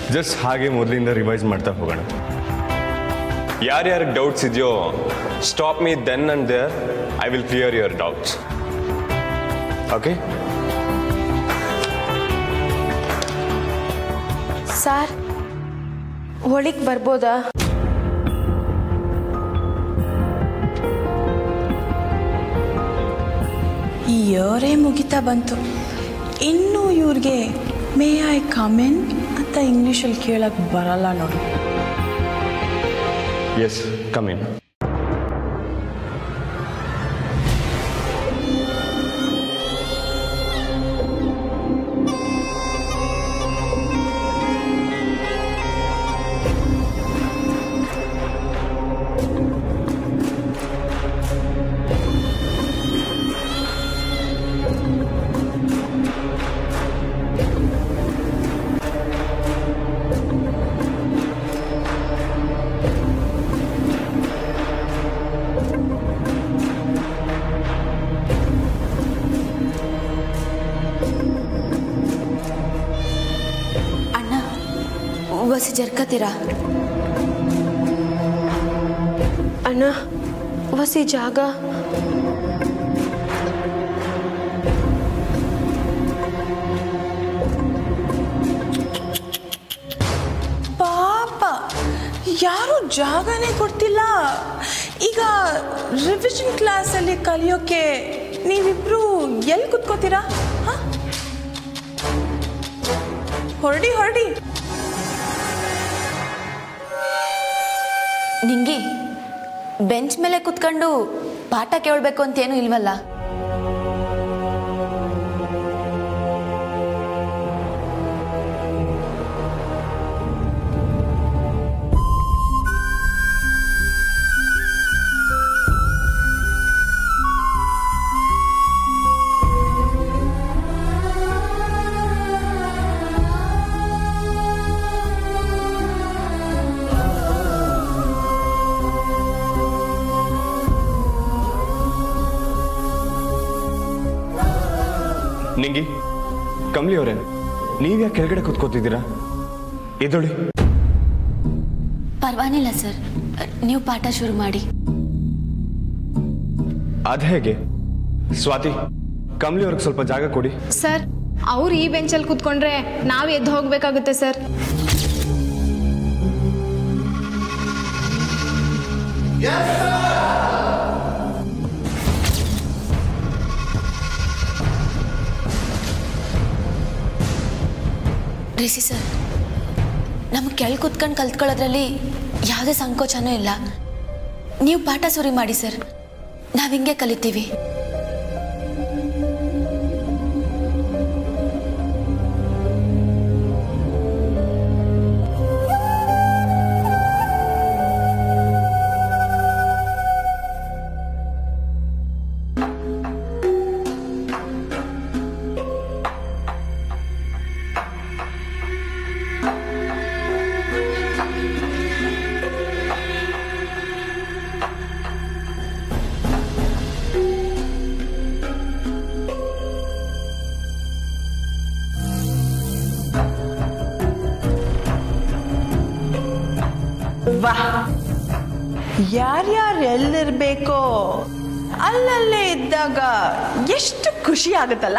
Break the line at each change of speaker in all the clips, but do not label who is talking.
Just ಹಾಗೆ ಮೊದಲಿಂದ revise ಮಾಡ್ತಾ ಹೋಗೋಣ ಯಾರ್ಯಾರಿಗೆ ಡೌಟ್ಸ್ ಇದೆಯೋ stop me then and there I will clear your doubts okay
sir ಒಳಗೆ ಬರ್ಬೋದಾ
ಈ ಇಯರೇ ಮುಗಿತಾ ಬಂತು ಇನ್ನೂ ಇವ್ರಿಗೆ ಮೇ ಐ ಕಮೆನ್ ಅಂತ ಇಂಗ್ಲೀಷಲ್ಲಿ ಕೇಳಕ್ಕೆ ಬರಲ್ಲ ನೋಡಿ
ಎಸ್ ಕಮ್ ಇನ್
ಅಣ್ಣ ವಸಿ ಜರ್ಕತ್ತೀರಾ ಅಣ್ಣ ವಸಿ ಜಾಗ
ಪಾಪ ಯಾರು ಜಾಗನೇ ಕೊಡ್ತಿಲ್ಲ ಈಗ ರಿವಿಷನ್ ಕ್ಲಾಸಲ್ಲಿ ಕಲಿಯೋಕೆ ನೀವಿಬ್ರು ಎಲ್ಲಿ ಕುತ್ಕೋತೀರಾ ಹಾಂ ಹೊರಡಿ ಹೊರಡಿ
ನಿಂಗಿ ಬೆಂಚ್ ಮೇಲೆ ಕುತ್ಕೊಂಡು ಪಾಠ ಕೇಳಬೇಕು ಅಂತೇನು ಇಲ್ವಲ್ಲ
ನಿಂಗಿ ಕಮ್ಲಿ ಅವರೇ ನೀವ್ಯಾಕೆ ಕೆಳಗಡೆ ಕೂತ್ಕೋತಿದ್ದೀರಾ ಎದೊಳಿ
ಪರವಾಗಿಲ್ಲ ಸರ್ ನೀವು ಪಾಠ ಶುರು ಮಾಡಿ
ಅದ್ ಹೇಗೆ ಸ್ವಾತಿ ಕಮ್ಲಿ ಅವ್ರಿಗೆ ಸ್ವಲ್ಪ ಜಾಗ ಕೊಡಿ
ಸರ್ ಅವ್ರು ಈ ಬೆಂಚಲ್ಲಿ ಕೂತ್ಕೊಂಡ್ರೆ ನಾವು ಎದ್ದು ಹೋಗ್ಬೇಕಾಗುತ್ತೆ ಸರ್
ರಿಸಿ ಸರ್ ನಮಗೆ ಕೆಳಗೆ ಕುತ್ಕೊಂಡು ಕಲ್ತ್ಕೊಳ್ಳೋದ್ರಲ್ಲಿ ಯಾವುದೇ ಸಂಕೋಚನೂ ಇಲ್ಲ ನೀವು ಪಾಠ ಶುರು ಮಾಡಿ ಸರ್ ನಾವು ಹಿಂಗೆ ಕಲಿತೀವಿ
ವಾಹ್ ಯಾರ್ಯಾರು ಎಲ್ಲಿರ್ಬೇಕೋ ಅಲ್ಲಲ್ಲೇ ಇದ್ದಾಗ ಎಷ್ಟು ಖುಷಿ ಆಗುತ್ತಲ್ಲ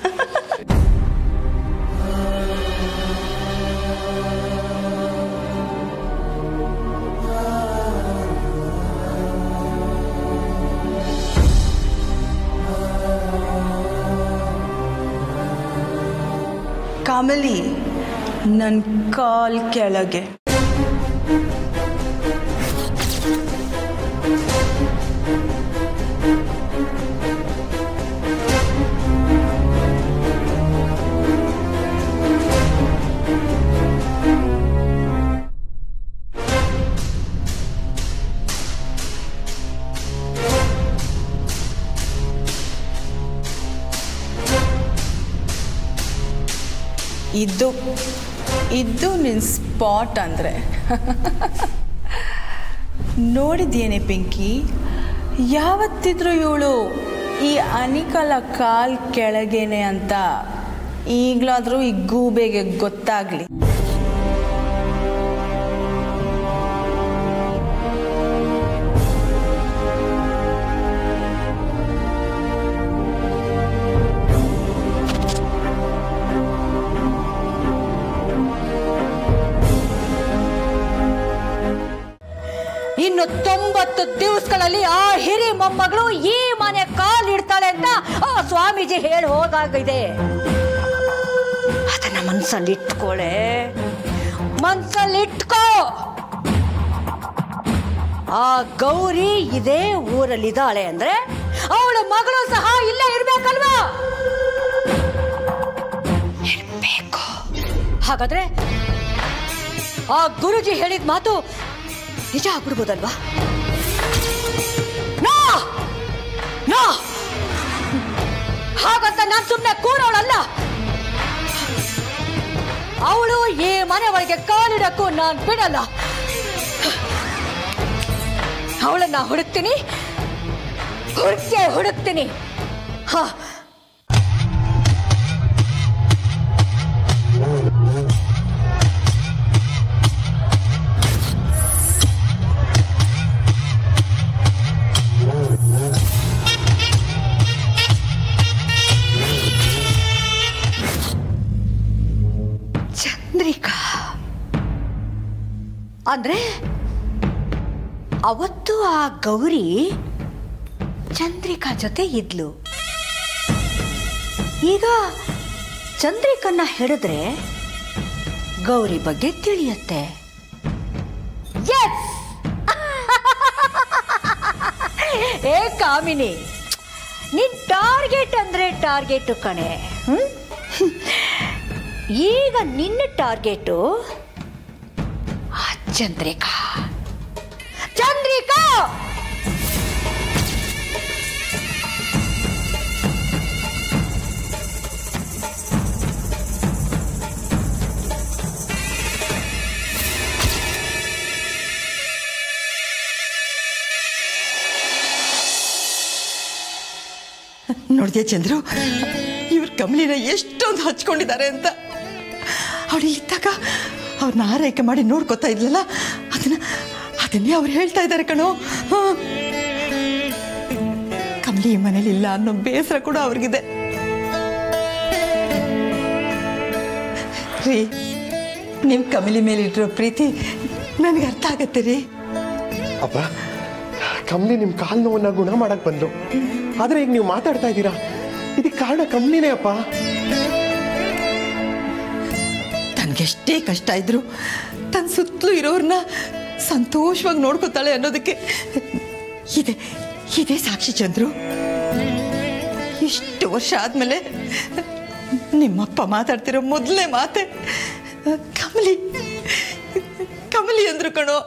ಕಮಲಿ ನನ್ನ ಕಾಲ್ ಕೆಳಗೆ ಇದು ಇದು ನಿನ್ನ ಸ್ಪಾಟ್ ಅಂದರೆ ನೋಡಿದ್ಯೇನೆ ಪಿಂಕಿ ಯಾವತ್ತಿದ್ರೂ ಇವಳು ಈ ಅನಿಕಲ ಕಾಲ್ ಕೆಳಗೇನೆ ಅಂತ ಈಗಲಾದರೂ ಈ ಗೂಬೆಗೆ ಗೊತ್ತಾಗಲಿ
ಹತ್ತು ದಿವಸಗಳಲ್ಲಿ ಆ ಹಿರಿ ಮೊಮ್ಮಗಳು ಈ ಮನೆ ಕಾಲಿಡ್ತಾಳೆ ಅಂತ ಆ ಸ್ವಾಮೀಜಿ ಹೇಳಿ ಹೋದಾಗಿದೆ ಅದನ್ನ ಮನ್ಸಲ್ಲಿ ಇಟ್ಕೊಳೆ ಮನ್ಸಲ್ಲಿ ಇಟ್ಕೋ ಆ ಗೌರಿ ಇದೇ ಊರಲ್ಲಿದ್ದಾಳೆ ಅಂದ್ರೆ ಅವಳ ಮಗಳು ಸಹ ಇಲ್ಲೇ ಇರ್ಬೇಕಲ್ವಾ ಇರ್ಬೇಕು ಹಾಗಾದ್ರೆ ಆ ಗುರುಜಿ ಹೇಳಿದ ಮಾತು ನಿಜ ಆಗ್ಬಿಡ್ಬೋದಲ್ವಾ ನೋ! ನೋ! ಹಾಗಂತ ನಾನು ಸುಮ್ಮನೆ ಕೂರೋಳಲ್ಲ ಅವಳು ಈ ಮನೆ ಒಳಗೆ ಕಾಲಿಡಕ್ಕೂ ನಾನು ಬಿಡಲ್ಲ ಅವಳನ್ನ ಹುಡುಕ್ತೀನಿ ಹುಡುಕೇ ಹುಡುಕ್ತೀನಿ ಹಾ ಚಂದ್ರಿಕಾ ಅಂದ್ರೆ ಅವತ್ತು ಆ ಗೌರಿ ಚಂದ್ರಿಕಾ ಜೊತೆ ಇದ್ಲು ಈಗ ಚಂದ್ರಿಕನ್ನ ಹಿಡಿದ್ರೆ ಗೌರಿ ಬಗ್ಗೆ ತಿಳಿಯತ್ತೆ ಎಸ್ ಏ ಕಾಮಿನಿ ನಿನ್ ಟಾರ್ಗೆಟ್ ಅಂದ್ರೆ ಟಾರ್ಗೆಟ್ ಕಣೆ ಹ್ಮ್? ಈಗ ನಿನ್ನ ಟಾರ್ಗೆಟು ಆ ಚಂದ್ರಿಕಾ ಚಂದ್ರಿಕಾ
ನೋಡಿದೆ ಚಂದ್ರು ಇವ್ರ ಕಮಲಿನ ಎಷ್ಟೊಂದು ಹಚ್ಕೊಂಡಿದ್ದಾರೆ ಅಂತ ಅವಳು ಇದ್ದಾಗ ಅವ್ರನ್ನ ಆರೈಕೆ ಮಾಡಿ ನೋಡ್ಕೊತಾ ಇದ್ಲಲ್ಲ ಅದನ್ನ ಅದನ್ನೇ ಅವ್ರು ಹೇಳ್ತಾ ಇದ್ದಾರೆ ಕಣೋ ಹಾ. ಕಮಲಿ ಈ ಮನೇಲಿ ಇಲ್ಲ ಅನ್ನೋ ಬೇಸರ ಕೂಡ ಅವ್ರಿಗಿದೆ ರೀ ನೀವು ಕಮಲಿ ಮೇಲೆ ಇಟ್ಟಿರೋ ಪ್ರೀತಿ ನನಗೆ ಅರ್ಥ ಆಗತ್ತೆ ರೀ
ಅಪ್ಪ ಕಮ್ಲಿ ನಿಮ್ಮ ಕಾಲು ನೋವನ್ನ ಗುಣ ಮಾಡಕ್ ಬಂದ್ರು ಆದ್ರೆ ಈಗ ನೀವು ಮಾತಾಡ್ತಾ ಇದ್ದೀರಾ ಇದಕ್ಕೆ ಕಾರಣ ಕಮ್ಲಿನೇ ಅಪ್ಪ
ತನ್ಗೆಷ್ಟೇ ಕಷ್ಟ ಇದ್ರು ತನ್ನ ಸುತ್ತಲೂ ಇರೋರ್ನ ಸಂತೋಷವಾಗಿ ನೋಡ್ಕೊತಾಳೆ ಅನ್ನೋದಕ್ಕೆ ಇದೆ ಇದೇ ಸಾಕ್ಷಿ ಚಂದ್ರು ಇಷ್ಟು ವರ್ಷ ಆದ್ಮೇಲೆ ನಿಮ್ಮಪ್ಪ ಮಾತಾಡ್ತಿರೋ ಮೊದಲನೇ ಮಾತೆ ಕಮಲಿ ಕಮಲಿ ಅಂದ್ರು ಕಣೋ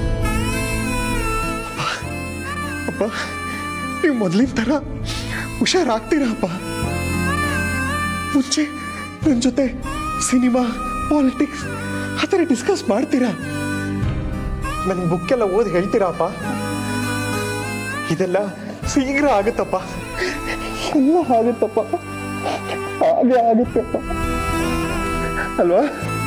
ಅಪ್ಪ ನೀವು ಮೊದಲಿನ ಥರ ಹುಷಾರಾಗ್ತೀರಾ ಅಪ್ಪ ಮುಂಚೆ ನನ್ನ ಜೊತೆ ಸಿನಿಮಾ ಪಾಲಿಟಿಕ್ಸ್ ಆ ಥರ ಡಿಸ್ಕಸ್ ಮಾಡ್ತೀರಾ ನನ್ನ ಬುಕ್ಕೆಲ್ಲ ಓದಿ ಹೇಳ್ತೀರಾ ಅಪ್ಪ ಇದೆಲ್ಲ ಶೀಘ್ರ ಆಗುತ್ತಪ್ಪ ಎಲ್ಲ ಆಗುತ್ತಪ್ಪ ಹಾಗೆ ಆಗುತ್ತಪ್ಪ ಅಲ್ವಾ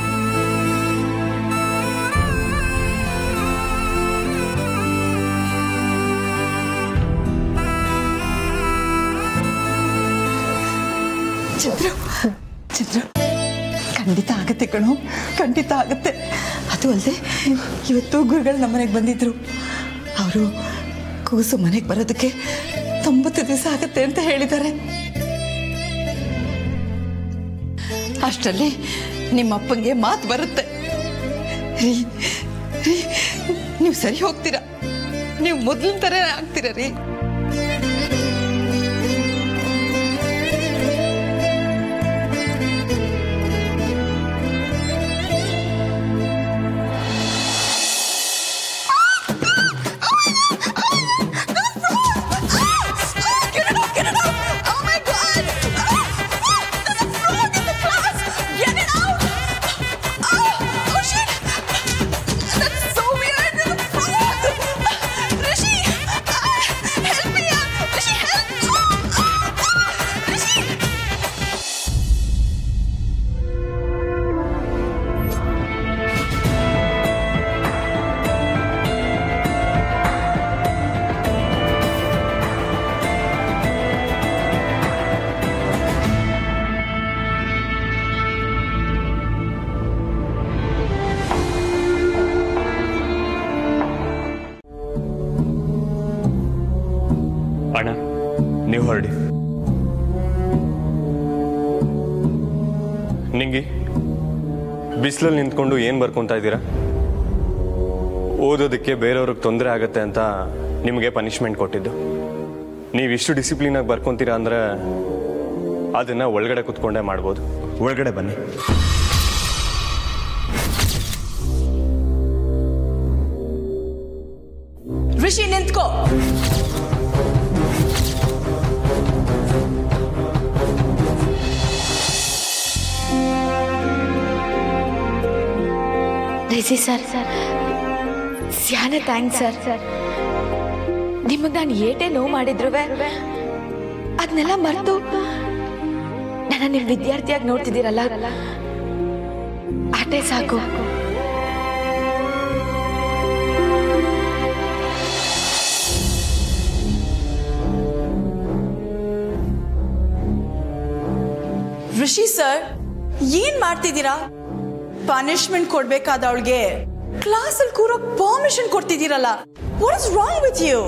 ಚಂದ್ರು ಚಂದ್ರು ಖಂಡಿತ ಆಗತ್ತೆ ಕಣೋ ಖಂಡಿತ ಆಗತ್ತೆ ಅದು ಅಲ್ಲದೆ ಇವತ್ತು ಗುರುಗಳು ನಮ್ಮನೆಗೆ ಬಂದಿದ್ರು ಅವರು ಕೂಸು ಮನೆಗೆ ಬರೋದಕ್ಕೆ ತೊಂಬತ್ತು ದಿವಸ ಆಗತ್ತೆ ಅಂತ ಹೇಳಿದ್ದಾರೆ ಅಷ್ಟರಲ್ಲಿ ನಿಮ್ಮ ಅಪ್ಪಂಗೆ ಮಾತು ಬರುತ್ತೆ ರೀ ರೀ ನೀವು ಸರಿ ಹೋಗ್ತೀರಾ ನೀವು ಮೊದಲಿನ ಥರ ಆಗ್ತೀರಾ ರೀ
Rishi!
ನಿಂಗಿ ಬಿಸಿಲಲ್ಲಿ ನಿಂತ್ಕೊಂಡು ಏನು ಬರ್ಕೊತಾ ಇದ್ದೀರಾ ಓದೋದಕ್ಕೆ ಬೇರೆಯವ್ರಿಗೆ ತೊಂದರೆ ಆಗತ್ತೆ ಅಂತ ನಿಮಗೆ ಪನಿಷ್ಮೆಂಟ್ ಕೊಟ್ಟಿದ್ದು ನೀವು ಇಷ್ಟು ಡಿಸಿಪ್ಲಿನಾಗಿ ಬರ್ಕೊತೀರಾ ಅಂದರೆ ಅದನ್ನು ಒಳಗಡೆ ಕುತ್ಕೊಂಡೇ ಮಾಡ್ಬೋದು ಒಳಗಡೆ ಬನ್ನಿ
ಋಷಿ ನಿಂತ್ಕೋ
ರಿಸಿ ಸರ್ ಸ್ಯಾನ ಥ್ಯಾಂಕ್ಸ್ ಸರ್ ಸರ್ ನಿಮಗೆ ನಾನು ಏಟೇ ನೋವು ಮಾಡಿದ್ರು ಅದನ್ನೆಲ್ಲ ಮರೆತು ನನ್ನ ನಿಮ್ಮ ವಿದ್ಯಾರ್ಥಿಯಾಗಿ ನೋಡ್ತಿದ್ದೀರಲ್ಲ ಆಟೇ ಸಾಕು
ಋಷಿ ಸರ್ ಏನ್ ಮಾಡ್ತಿದ್ದೀರಾ ಪನಿಷ್ಮೆಂಟ್ ಕೊಡ್ಬೇಕಾದವಳಿಗೆ ಕ್ಲಾಸಲ್ಲಿ ಕೂರೋ ಪರ್ಮಿಷನ್ ಕೊಡ್ತಿದ್ದೀರಲ್ಲ what is wrong with you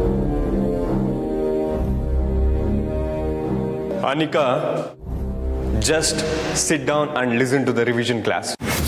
Anika, just sit down and listen to the revision class.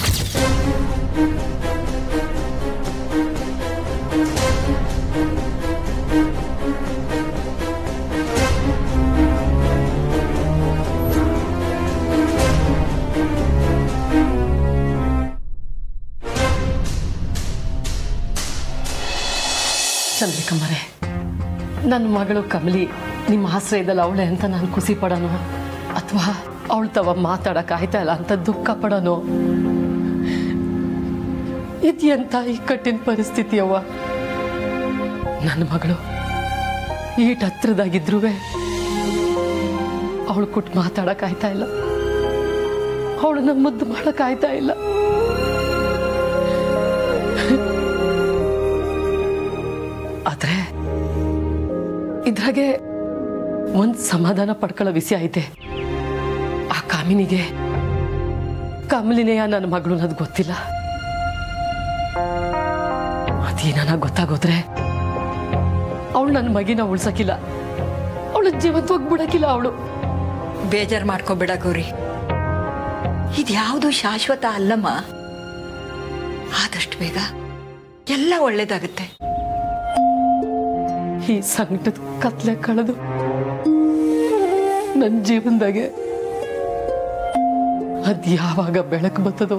ಚಂದ್ರಿಕಮ್ಮರೇ ನನ್ನ ಮಗಳು ಕಮಲಿ ನಿಮ್ಮ ಆಶ್ರಯದಲ್ಲಿ ಅವಳೆ ಅಂತ ನಾನು ಖುಷಿ ಪಡೋನು ಅಥವಾ ಅವಳು ತವ ಮಾತಾಡಕ್ ಆಯ್ತಾ ಇಲ್ಲ ಅಂತ ದುಃಖ ಪಡೋನು ಇದೆಂತ ಈ ಕಠಿಣ ಪರಿಸ್ಥಿತಿ ಅವ್ವ ನನ್ನ ಮಗಳು ಈಟ್ ಹತ್ರದಾಗಿದ್ರು ಅವಳು ಕೊಟ್ಟು ಮಾತಾಡಕ್ ಆಯ್ತಾ ಇಲ್ಲ ಅವಳನ್ನ ಮುದ್ದು ಮಾಡಕ್ ಆಯ್ತಾ ಇಲ್ಲ ಆದ್ರೆ ಇದ್ರಾಗೆ ಒಂದ್ ಸಮಾಧಾನ ಪಡ್ಕೊಳ್ಳೋ ವಿಷಯ ಐತೆ ಆ ಕಾಮಿನಿಗೆ ಕಮಲಿನೆಯ ನನ್ನ ಮಗಳು ಅನ್ನೋದು ಗೊತ್ತಿಲ್ಲ ಅದೇನ ಗೊತ್ತಾಗೋದ್ರೆ ಅವಳು ನನ್ನ ಮಗಿನ ಉಳ್ಸಕ್ಕಿಲ್ಲ ಅವಳು ಜೀವಂತವಾಗಿ ಬಿಡಕ್ಕಿಲ್ಲ ಅವಳು
ಬೇಜಾರು ಮಾಡ್ಕೋಬೇಡ ಗೌರಿ ಇದ್ಯಾವುದು ಶಾಶ್ವತ ಅಲ್ಲಮ್ಮ ಆದಷ್ಟು ಬೇಗ ಎಲ್ಲ ಒಳ್ಳೇದಾಗುತ್ತೆ
ಈ ಸಂಕಟದ ಕತ್ಲೆ ಕಳೆದು ನನ್ನ ಜೀವನದಾಗೆ ಅದ್ ಯಾವಾಗ ಬೆಳಕು ಬರ್ತದೋ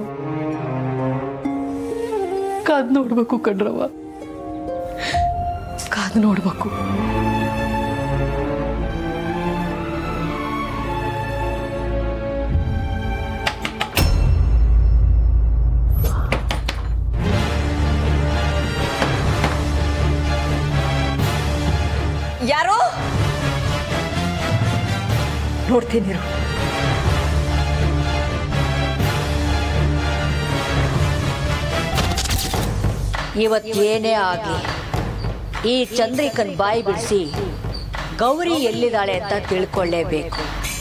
ಕಾದ್ ನೋಡ್ಬೇಕು ಕಣ್ರವ್ವ ಕಾದ್ ನೋಡ್ಬೇಕು
ಯಾರೋ ನೋಡ್ತೀನಿ ಇವತ್ತು ಏನೇ ಆಗಲಿ ಈ ಚಂದ್ರಿಕನ್ ಬಾಯಿ ಬಿಡಿಸಿ ಗೌರಿ ಎಲ್ಲಿದ್ದಾಳೆ ಅಂತ ತಿಳ್ಕೊಳ್ಳೇಬೇಕು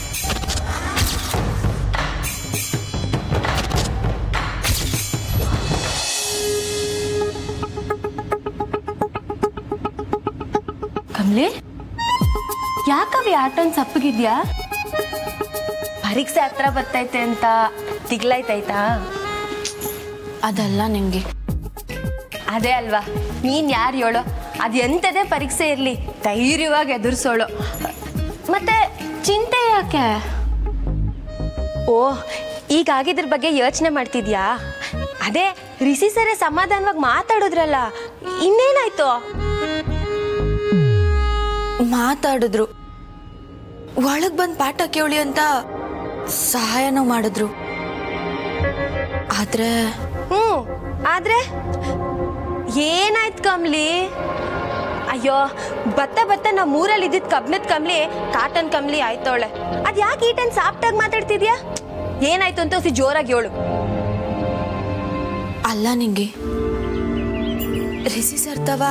ಕಮ್ಲಿ ಯಾಕವಿ ಆಟನ್ ಸಪ್ಪಗಿದ್ಯಾ ಪರೀಕ್ಷೆ ಹತ್ರ ಬರ್ತೈತೆ ಅಂತ ತಿಗ್ಲೈತೈತಾ ಅದಲ್ಲ ನಿಂಗೆ ಅದೇ ಅಲ್ವಾ ನೀನ್ ಯಾರು ಹೇಳೋ ಅದು ಎಂಥದೇ ಪರೀಕ್ಷೆ ಇರಲಿ ಧೈರ್ಯವಾಗಿ ಎದುರಿಸೋಳು ಮತ್ತೆ ಚಿಂತೆ ಯಾಕೆ ಓ ಈಗ ಆಗಿದ್ರ ಬಗ್ಗೆ ಯೋಚನೆ ಮಾಡ್ತಿದ್ಯಾ ಅದೇ ರಿಸಿ ಸರೇ ಸಮಾಧಾನವಾಗಿ ಮಾತಾಡಿದ್ರಲ್ಲ ಇನ್ನೇನಾಯ್ತು ಮಾತಾಡಿದ್ರು ಒಳಗ್ ಬಂದ್ ಪಾಠ ಕೇಳಿ ಅಂತ ಸಹಾಯನೂ ಮಾಡಿದ್ರು ಆದ್ರೆ ಹ್ಮ್ ಆದ್ರೆ ಏನಾಯ್ತು ಕಮ್ಲಿ ಅಯ್ಯೋ ಬತ್ತ ಬತ್ತ ನಾ ಮೂರಲ್ಲಿ ಇದ್ದಿದ್ ಕಬ್ನದ್ ಕಮ್ಲಿ ಕಾಟನ್ ಕಮ್ಲಿ ಆಯ್ತವಳೆ ಅದ್ ಯಾಕೆ ಈ ಟೈಮ್ ಸಾಫ್ಟಾಗಿ ಮಾತಾಡ್ತಿದ್ಯಾ ಏನಾಯ್ತು ಅಂತ ಸಿ ಜೋರಾಗಿ ಹೇಳು ಅಲ್ಲ ನಿಂಗೆ ರಿಸಿ ಸರ್ತಾವ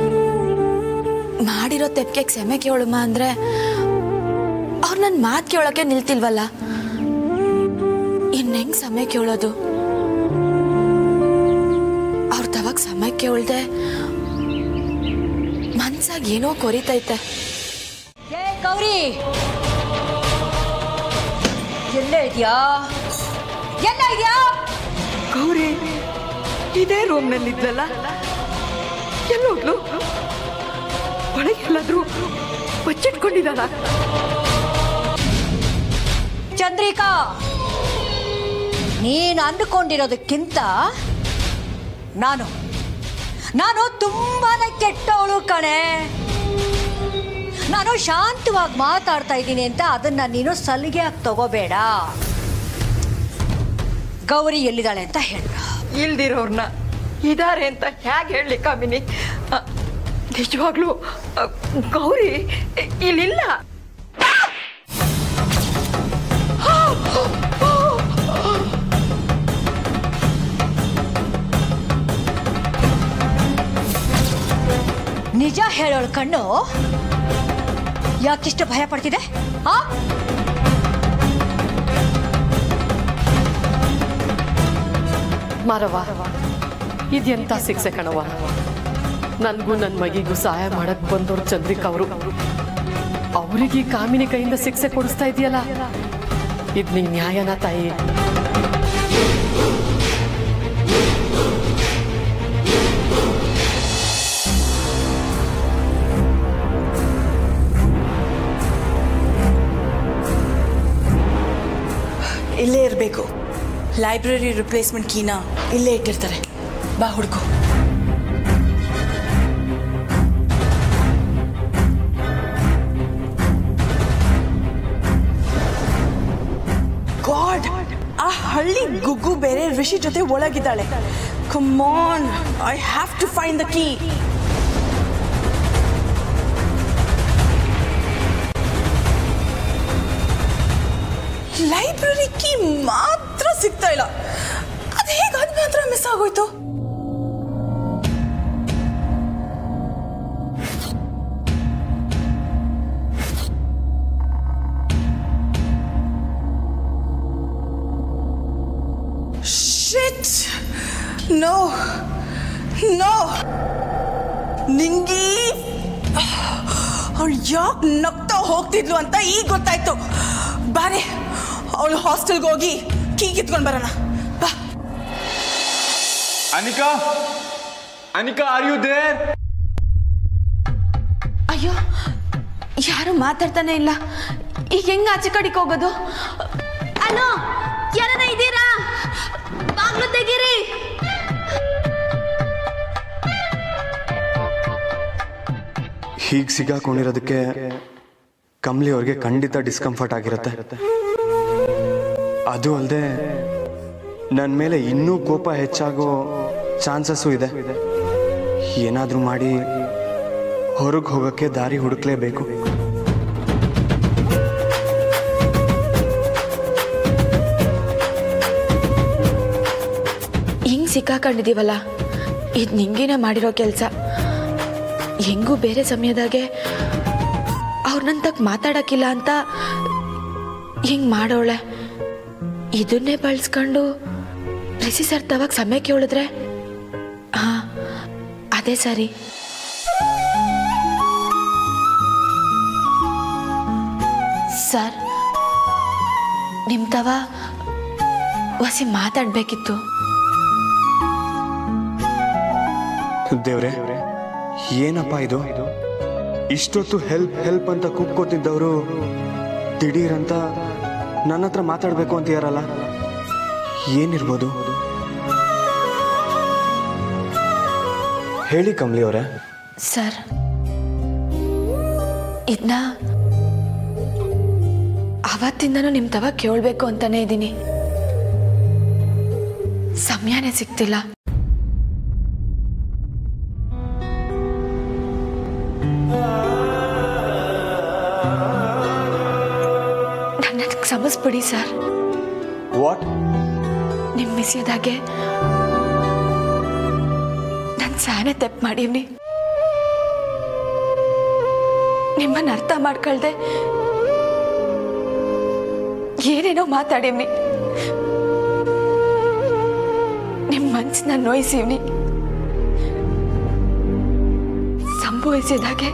ಮಾಡಿರೋ ತೆಪ್ಗೆ ಕ್ಷಮೆ ಕೇಳುಮ ಅಂದ್ರೆ ಅವ್ರು ನನ್ನ ಮಾತು ಕೇಳೋಕೆ ನಿಲ್ತಿಲ್ವಲ್ಲ ಇನ್ ಹೆಂಗ್ ಸಮಯ ಕೇಳೋದು ಅವ್ರ ತವಾಗ ಸಮಯ ಕೇಳ್ದೆ ಮನ್ಸಾಗ ಏನೋ ಕೊರಿತೈತೆ
ಏ ಗೌರಿ ಎಲ್ಲೇ ಇದೆಯಾ ಎಲ್ಲ ಇದೆಯಾ
ಗೌರಿ ಇದೇ ರೂಮ್ನಲ್ಲಿ ಇದ್ಲಲ್ಲ ಎಲ್ಲೋದ್ಲು ಒಳಗೆ ಎಲ್ಲಾದ್ರೂ ಬಚ್ಚಿಟ್ಕೊಂಡಿದ್ದಾಳ
ಚಂದ್ರಿಕಾ ನೀನು ಅಂದುಕೊಂಡಿರೋದಕ್ಕಿಂತ ನಾನು ನಾನು ತುಂಬಾನೇ ಕೆಟ್ಟವಳು ಕಣೆ ನಾನು ಶಾಂತವಾಗಿ ಮಾತಾಡ್ತಾ ಇದ್ದೀನಿ ಅಂತ ಅದನ್ನ ನೀನು ಸಲಿಗೆಯಾಗಿ ತಗೋಬೇಡ ಗೌರಿ ಎಲ್ಲಿದ್ದಾಳೆ ಅಂತ ಹೇಳ
ಇಲ್ದಿರೋರ್ನ ಇದಾರೆ ಅಂತ ಹೇಗೆ ಹೇಳಿ ಕಾಮಿನಿ ಅ, ನಿಜವಾಗ್ಲೂ ಅ, ಗೌರಿ ಇ- ಇಲ್ಲಿಲ್ಲ
ನಿಜ ಹೇಳೋಳು ಕಣ್ಣು ಯಾಕಿಷ್ಟು ಭಯ ಪಡ್ತಿದೆ ಆ
ಮಾರವ ಇದೆಂತ ಶಿಕ್ಷೆ ಕಣವ ನನಗೂ ನನ್ನ ಮಗಿಗೂ ಸಹಾಯ ಮಾಡಕ್ ಬಂದವ್ರು ಚಂದ್ರಿಕಾ ಅವರು ಅವರಿಗೆ ಕಾಮಿನಿ ಕೈಯಿಂದ ಶಿಕ್ಷೆ ಕೊಡಿಸ್ತಾ ಇದೆಯಲ್ಲ ಇದು ನಿಂಗೆ ನ್ಯಾಯನ ತಾಯಿ
ಇಲ್ಲೇ ಇರಬೇಕು ಲೈಬ್ರರಿ ರಿಪ್ಲೇಸ್ಮೆಂಟ್ ಕೀನ ಇಲ್ಲೇ ಇಟ್ಟಿರ್ತಾರೆ ಬಾ ಹುಡ್ಕೋ ಗಾಡ್ ಆ ಹಳ್ಳಿ ಗುಗ್ಗು ಬೇರೆ ಋಷಿ ಜೊತೆ ಒಳಗಿದ್ದಾಳೆ come on I have to find the key library key ಮಾತ್ರ ಸಿಗ್ತಾ ಇಲ್ಲ ಅದು ಹೇಗೆ ಅದು ಮಾತ್ರ ಮಿಸ್ ಆಗೋಯ್ತು ಶಿಟ್ ನೋ ನೋ ನಿಂಗಿ ಅವಳು ಯಾಕೆ ನಗ್ತಾ ಹೋಗ್ತಿದ್ಲು ಅಂತ ಈಗ ಗೊತ್ತಾಯ್ತು ಬಾರೆ ಅವಳು ಹಾಸ್ಟೆಲ್ಗೆ ಹೋಗಿ ಕೀ ಕಿತ್ಕೊಂಡು ಬರೋಣ ಬಾ
Anika Anika are you there
ಅಯ್ಯೋ ಯಾರು ಮಾತಾಡ್ತಾನೆ ಇಲ್ಲ ಈಗ ಹೆಂಗ ಆಚೆ ಕಡೆಗೆ ಹೋಗೋದು ಅಲೋ ಯಾರನ ಇದ್ದೀರಾ ಬಾಗ್ಲು ತೆಗೀರಿ
ಹೀಗೆ ಸಿಗಾಕೊಂಡಿರೋದಕ್ಕೆ ಕಮ್ಲಿ ಅವ್ರಿಗೆ ಖಂಡಿತ ಡಿಸ್ಕಂಫರ್ಟ್ ಆಗಿರುತ್ತೆ ಅದು ಅಲ್ಲದೆ ನನ್ನ ಮೇಲೆ ಇನ್ನೂ ಕೋಪ ಹೆಚ್ಚಾಗೋ ಚಾನ್ಸಸ್ಸು ಇದೆ ಏನಾದರೂ ಮಾಡಿ ಹೊರಗೆ ಹೋಗೋಕ್ಕೆ ದಾರಿ ಹುಡುಕ್ಲೇಬೇಕು
ಹಿಂಗ್ ಸಿಕ್ಕಾಕೊಂಡಿದೀವಲ್ಲ ಇದು ನಿಂಗೇನೆ ಮಾಡಿರೋ ಕೆಲಸ ಹೆಂಗೂ ಬೇರೆ ಸಮಯದಾಗೆ ಅವ್ರನ್ನ ತಕ್ಕ ಮಾತಾಡಕ್ಕಿಲ್ಲ ಅಂತ ಹಿಂಗ್ ಮಾಡೋಳೆ ಇದನ್ನೇ ಬಳಸ್ಕೊಂಡು ರಿಸಿ ಸರ್ ತವಾಗ ಸಮಯ ಕೇಳಿದ್ರೆ ಹಾ ಅದೇ ಸರಿ ಸರ್ ನಿಮ್ ತವ ವಸಿ ಮಾತಾಡ್ಬೇಕಿತ್ತು
ದೇವ್ರೆ ಏನಪ್ಪ ಇದು ಇಷ್ಟೊತ್ತು ಹೆಲ್ಪ್ ಹೆಲ್ಪ್ ಅಂತ ಕೂಗ್ಕೋತಿದ್ದವರು ದಿಢೀರಂತ ನನ್ನ ಹತ್ರ ಮಾತಾಡಬೇಕು ಅಂತೀಯಾರಲ್ಲ ಏನಿರ್ಬೋದು ಹೇಳಿ ಕಮ್ಲಿ ಅವರೇ
ಸರ್ ಇದನ್ನ ಅವತ್ತಿಂದನೂ ನಿಮ್ಮ ತವ ಕೇಳಬೇಕು ಅಂತಾನೆ ಇದ್ದೀನಿ ಸಮಯನೇ ಸಿಗ್ತಿಲ್ಲ ನನ್ನ ಕ್ಷಮಿಸ್ಬಿಡಿ ಸರ್
ವಾಟ್
ನಿಮ್ಮ ಮಿಸ್ಯದಾಗೆ ನಾನು ಸಾನೆ ತಪ್ಪು ಮಾಡೀವ್ನಿ ನಿಮ್ಮನ್ನ ಅರ್ಥ ಮಾಡ್ಕೊಳ್ದೆ ಏನೇನೋ ಮಾತಾಡೀವ್ನಿ ನಿಮ್ಮ ಮನ್ಸನ್ನ ನೋಯಿಸೀವ್ನಿ ಸಂಭವಿಸಿದಾಗೆ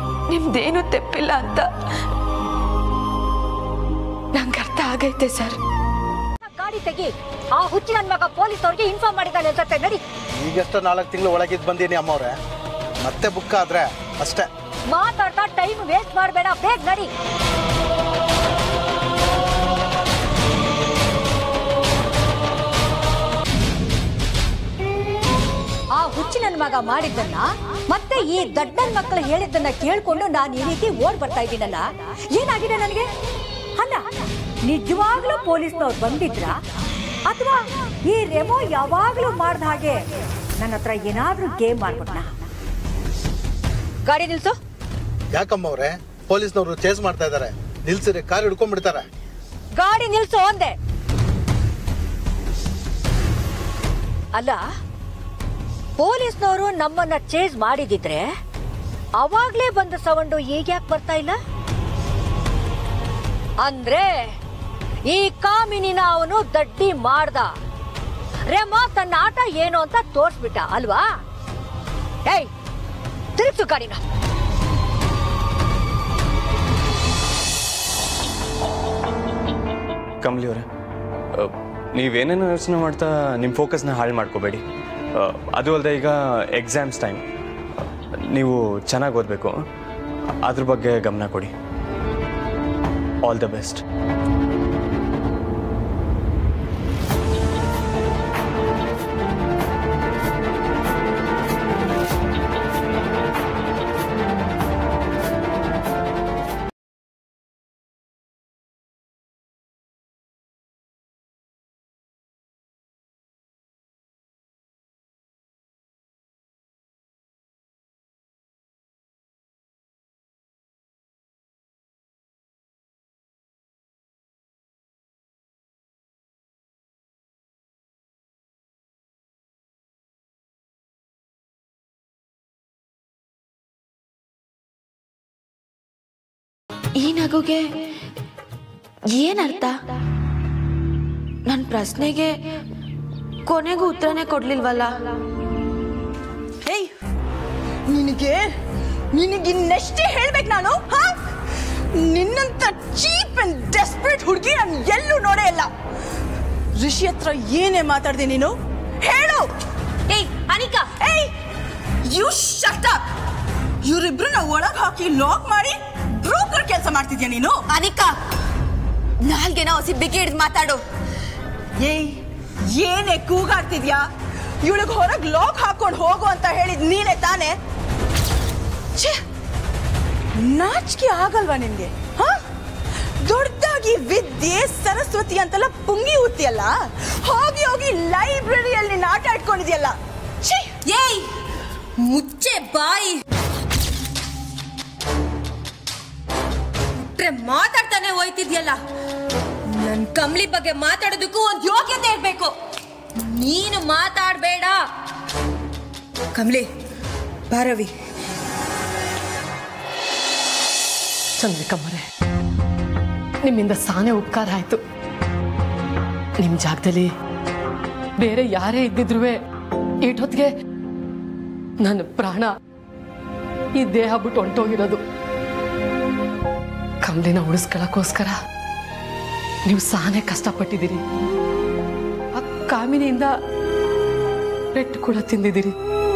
ನಿಮ್ದೇನು ತೆಪ್ಪಿಲ್ಲ ಅಂತ ನಂಗೆ ಅರ್ಥ ಆಗೈತೆ ಸರ್
ತೆಗಿ ಆ ಹುಚ್ಚಿ ನನ್ ಮಗ ಪೊಲೀಸ್ ಅವ್ರಿಗೆ ಇನ್ಫಾರ್ಮ್ ಮಾಡಿದ್ದಾನೆ ಅನ್ಸತ್ತೆ ನಡಿ
ಈಗಷ್ಟ ನಾಲ್ಕು ತಿಂಗಳು ಒಳಗಿದ್ದು ಬಂದೀನಿ ಅಮ್ಮವ್ರೆ ಮತ್ತೆ ಬುಕ್ ಆದ್ರೆ ಅಷ್ಟೇ
ಮಾತಾಡ್ತಾ ಟೈಮ್ ವೇಸ್ಟ್ ಮಾಡಬೇಡ ಬೇಗ ನಡಿ ಆ ಹುಚ್ಚಿ ನನ್ನ ಮಗ ಮಾಡಿದ್ದನ್ನ ಮತ್ತೆ ಈ ದಡ್ಡನ್ ಮಕ್ಕಳು ಹೇಳಿದ್ದನ್ನ ಕೇಳ್ಕೊಂಡು ನಾನು ಈ ರೀತಿ ಓಡ್ ಬರ್ತಾ ಇದ್ದೀನಲ್ಲ ಏನಾಗಿದೆ ನನಗೆ ಅಲ್ಲ ನಿಜವಾಗ್ಲೂ ಪೊಲೀಸ್ನವ್ರು ಬಂದಿದ್ರ ಅಥವಾ ಈ ರೆಮೋ ಯಾವಾಗ್ಲೂ ಮಾಡ್ದ ಹಾಗೆ ನನ್ನ ಹತ್ರ ಏನಾದ್ರೂ ಗೇಮ್ ಮಾಡ್ಬಿಟ್ನ ಗಾಡಿ ನಿಲ್ಸು
ಯಾಕಮ್ಮವ್ರೆ ಪೊಲೀಸ್ನವರು ಚೇಸ್ ಮಾಡ್ತಾ ಇದ್ದಾರೆ ನಿಲ್ಸಿರಿ ಕಾರ್ ಹಿಡ್ಕೊಂಡ್ಬಿಡ್ತಾರೆ
ಗಾಡಿ ನಿಲ್ಸು ಅಂದೆ ಅಲ್ಲ ಪೊಲೀಸ್ನವರು ನಮ್ಮನ್ನ ಚೇಸ್ ಮಾಡಿದಿದ್ರೆ ಅವಾಗ್ಲೇ ಬಂದ ಸೌಂಡು ಈಗ ಯಾಕೆ ಬರ್ತಾ ಇಲ್ಲ ಅಂದ್ರೆ ಈ ಕಾಮಿನಿನ ಅವನು ದಡ್ಡಿ ಮಾಡ್ದ ರೆಮೋ ತನ್ನ ಆಟ ಏನು ಅಂತ ತೋರ್ಸ್ಬಿಟ್ಟ ಅಲ್ವಾ ಏಯ್ ತಿರುಗ್ಸು ಗಾಡಿನ
ಕಮಲಿ ಅವರೇ ನೀವೇನೇನೋ ಯೋಚನೆ ಮಾಡ್ತಾ ನಿಮ್ಮ ಫೋಕಸ್ನ ಹಾಳು ಮಾಡ್ಕೋಬೇಡಿ ಆ, ಅದು ಅಲ್ಲದೆ ಈಗ ಎಕ್ಸಾಮ್ಸ್ ಟೈಮ್ ನೀವು ಚೆನ್ನಾಗಿ ಓದಬೇಕು ಅದ್ರ ಬಗ್ಗೆ ಗಮನ ಕೊಡಿ ಆಲ್ ದ ಬೆಸ್ಟ್
ಈ ನಗುಗೆ ಏನರ್ಥ ನನ್ನ ಪ್ರಶ್ನೆಗೆ ಕೊನೆಗೂ ಉತ್ತರನೇ ಕೊಡ್ಲಿಲ್ವಲ್ಲ
ಹೇಯ್ ನಿನಗೆ ನಿನಗೆ ಇನ್ನೆಷ್ಟೇ ಹೇಳ್ಬೇಕು ನಾನು ಹಾ ನಿನ್ನಂತ ಚೀಪ್ ಅಂಡ್ ಡೆಸ್ಪರೇಟ್ ಹುಡುಗಿ ನಾನು ಎಲ್ಲೂ ನೋಡೇ ಇಲ್ಲ ಋಷಿ ಹತ್ರ ಏನೇ ಮಾತಾಡ್ದೆ ನೀನು ಹೇಳು
ಏಯ್ ಅನಿಕಾ
ಏಯ್ ಯು ಶಟ್ ಅಪ್ ಇವರಿಬ್ರನ್ನ ಒಳಗ್ ಹಾಕಿ ಲಾಕ್ ಮಾಡಿ ಬ್ರೋಕರ್ ಕೆಲಸ ಮಾಡ್ತಿದ್ಯಾ ನೀನು
ಅನಿಕಾ ನಾಲ್ಗೆನ ಹೊಸಿ ಬಿಗಿ ಹಿಡ್ದು ಮಾತಾಡು
ಏಯ್ ಏನೇ ಕೂಗಾಡ್ತಿದ್ಯಾ ಇವಳಿಗೆ ಹೊರಗ್ ಲಾಕ್ ಹಾಕೊಂಡು ಹೋಗು ಅಂತ ಹೇಳಿದ್ ನೀನೇ ತಾನೇ ಛೇ ನಾಚಿಕೆ ಆಗಲ್ವಾ ನಿನ್ಗೆ ಹ ದೊಡ್ಡದಾಗಿ ವಿದ್ಯೆ ಸರಸ್ವತಿ ಅಂತೆಲ್ಲ ಪುಂಗಿ ಊತಿಯಲ್ಲ ಹೋಗಿ ಹೋಗಿ ಲೈಬ್ರರಿಯಲ್ಲಿ ನೀನ್ ಆಟ ಆಡ್ಕೊಂಡಿದ್ಯಲ್ಲ ಛೀ
ಏಯ್ ಮುಚ್ಚೆ ಬಾಯಿ ಬಿಟ್ರೆ ಮಾತಾಡ್ತಾನೆ ಹೋಯ್ತಿದ್ಯಲ್ಲ ನನ್ ಕಮ್ಲಿ ಬಗ್ಗೆ ಮಾತಾಡೋದಕ್ಕೂ ಒಂದ್ ಯೋಗ್ಯತೆ ಇರ್ಬೇಕು ನೀನು ಮಾತಾಡ್ಬೇಡ ಕಮ್ಲಿ ಭಾರವಿ
ಚಂದ್ರಿಕಮ್ಮರೆ ನಿಮ್ಮಿಂದ ಸಾನೆ ಉಪಕಾರ ಆಯ್ತು ನಿಮ್ ಜಾಗದಲ್ಲಿ ಬೇರೆ ಯಾರೇ ಇದ್ದಿದ್ರು ಈಟೊತ್ತಿಗೆ ನನ್ನ ಪ್ರಾಣ ಈ ದೇಹ ಬಿಟ್ಟು ಹೊಂಟೋಗಿರೋದು ಕಮ್ಲಿನ ಉಳಿಸ್ಕೊಳಕ್ಕೋಸ್ಕರ ನೀವು ಸಾನೆ ಕಷ್ಟಪಟ್ಟಿದ್ದೀರಿ ಆ ಕಾಮಿನಿಯಿಂದ ಪೆಟ್ಟು ಕೂಡ ತಿಂದಿದ್ದೀರಿ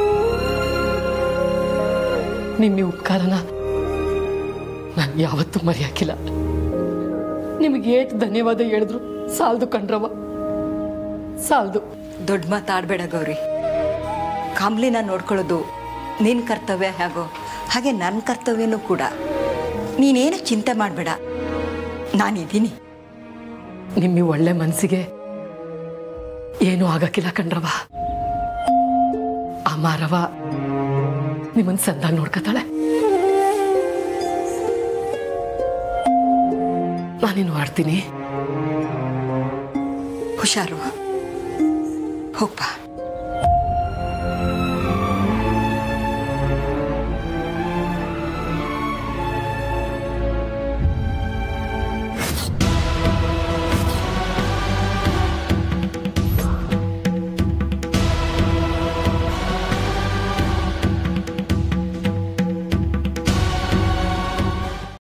ನಿಮ್ಮ ಈ ಉಪಕಾರನ ನಾನು ಯಾವತ್ತೂ ಮರೆಯಾಕಿಲ್ಲ ನಿಮಗೆ ಏಟ್ ಧನ್ಯವಾದ ಹೇಳಿದ್ರು ಸಾಲ್ದು ಕಣ್ರವ ಸಾಲ್ದು
ದೊಡ್ಡ ಮಾತಾಡಬೇಡ ಗೌರಿ ಕಾಮ್ಲಿನ ನೋಡ್ಕೊಳ್ಳೋದು ನಿನ್ನ ಕರ್ತವ್ಯ ಹೇಗೋ ಹಾಗೆ ನನ್ನ ಕರ್ತವ್ಯನೂ ಕೂಡ ನೀನೇನು ಚಿಂತೆ ಮಾಡಬೇಡ ನಾನಿದ್ದೀನಿ
ನಿಮ್ಮ ಈ ಒಳ್ಳೆ ಮನಸ್ಸಿಗೆ ಏನೂ ಆಗಕ್ಕಿಲ್ಲ ಕಣ್ರವ ಆ ಮಾರವ ನಿಮ್ಮನ್ ಸಂದಾಗ ನೋಡ್ಕತಾಳೆ ನಾನಿನ್ನು ಆಡ್ತೀನಿ
ಹುಷಾರು ಹೋಗ್ಬಾ